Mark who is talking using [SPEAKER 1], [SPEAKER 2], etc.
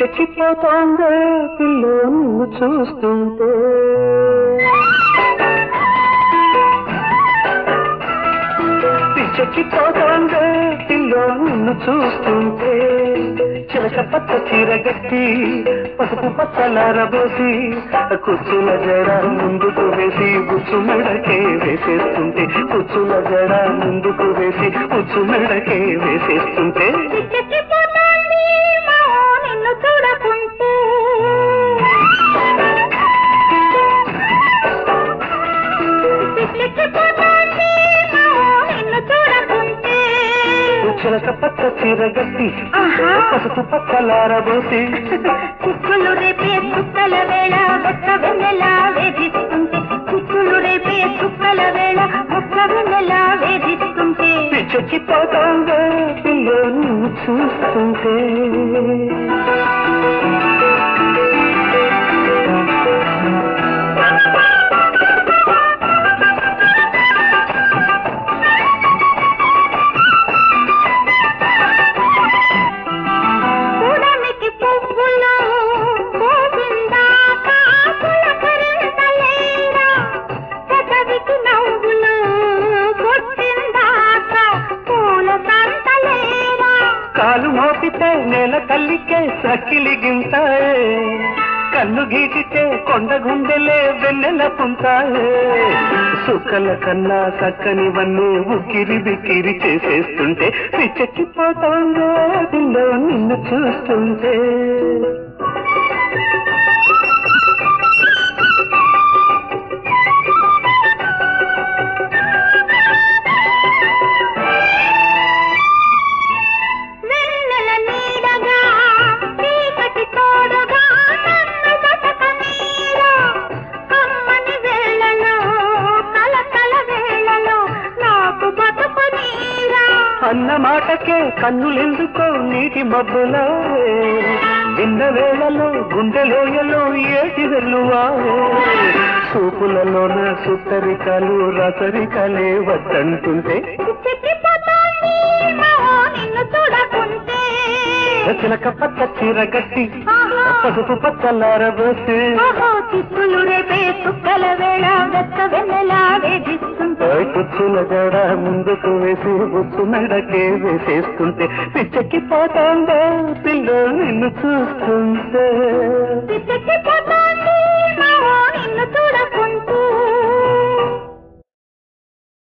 [SPEAKER 1] పిచ్చెక్కిపోతోందే పిల్ల నిన్ను చూస్తుంటే పిచ్చెక్కిపోతోందే పిల్ల నిన్ను చూస్తుంటే చిలక పచ్చ చీర గట్టి పసుపు పచ్చలారబోసి కుచ్చుల జడ ముందుకు వేసి బుచ్చు మెడకే వేసేస్తుంటే కుచ్చుల జడ ముందుకు వేసి బుచ్చు మెడకే వేసేస్తుంటే
[SPEAKER 2] చిక్కెక్కిపోతోంది మావో నిన్ను చూడకుంటే చిక్కెక్కిపోతోంది మావో నిన్ను చూడకుంటే
[SPEAKER 1] చిలక పచ్చ చీర గట్టి
[SPEAKER 2] ఆహా.
[SPEAKER 1] పసుపు పచ్చలారబోసి
[SPEAKER 2] కుక్కులు రేపే చుక్కల వేళ ఒక్క వెన్నెల వేధిస్తుంటే కుక్కులు రేపే చుక్కల వేళ ఒక్క వెన్నెల వేధిస్తుంటే
[SPEAKER 1] పిచ్చెక్కిపోతోందే పిల్ల నిన్ను చూస్తుంటే
[SPEAKER 2] పుడమికి పువ్వులు గోవిందాక పులకరింతలేరా పెదవికి నవ్వులు పుట్టిందాక పూల సంతలేరా
[SPEAKER 1] కాలు మోపితే నేల కల్లికే సకిలి గింతాయే కన్ను గీటితే కొండ గుండెలే వెన్నెల పుంతాయే సుక్కల కన్నా సక్కనివన్నీ ఉక్కిరి బిక్కిరి చేసేస్తుంటే పిచ్చెక్కిపోతోందో పిల్ల నిన్ను చూస్తుంటే
[SPEAKER 2] వెన్నెల నీడగా చీకటి తోడుగా నన్ను బతకనీరా కమ్మని వేళలో కలకల వేళలో నాకు బతుకు నీరా
[SPEAKER 1] అన్న మాటకే కన్నులెందుకో నీటి మబ్బులా విన్న వేళలో గుండెలోయలో ఏటి వెల్లువా సూపులలోన సుత్తరికాలు రసరికలే వద్దంటుంటే
[SPEAKER 2] చిక్కిపోతోంది మావో నిన్ను చూడకుంటే
[SPEAKER 1] చిలక పచ్చ చీర కట్టి
[SPEAKER 2] ఆహా.
[SPEAKER 1] పసుపు పచ్చలారబోసి
[SPEAKER 2] ఓహో చిక్కులు రేపే చుక్కల వేళ వెచ్చ వెన్నెల వేధిస్తుంటే
[SPEAKER 1] కుచ్చుల జడ ముందుకు వేసి బుచ్చు మెడకే వేసేస్తుంటే పిచ్చెక్కిపోతాందా పిల్ల నిన్ను చూస్తుంటే
[SPEAKER 2] చిక్కిపోతోంది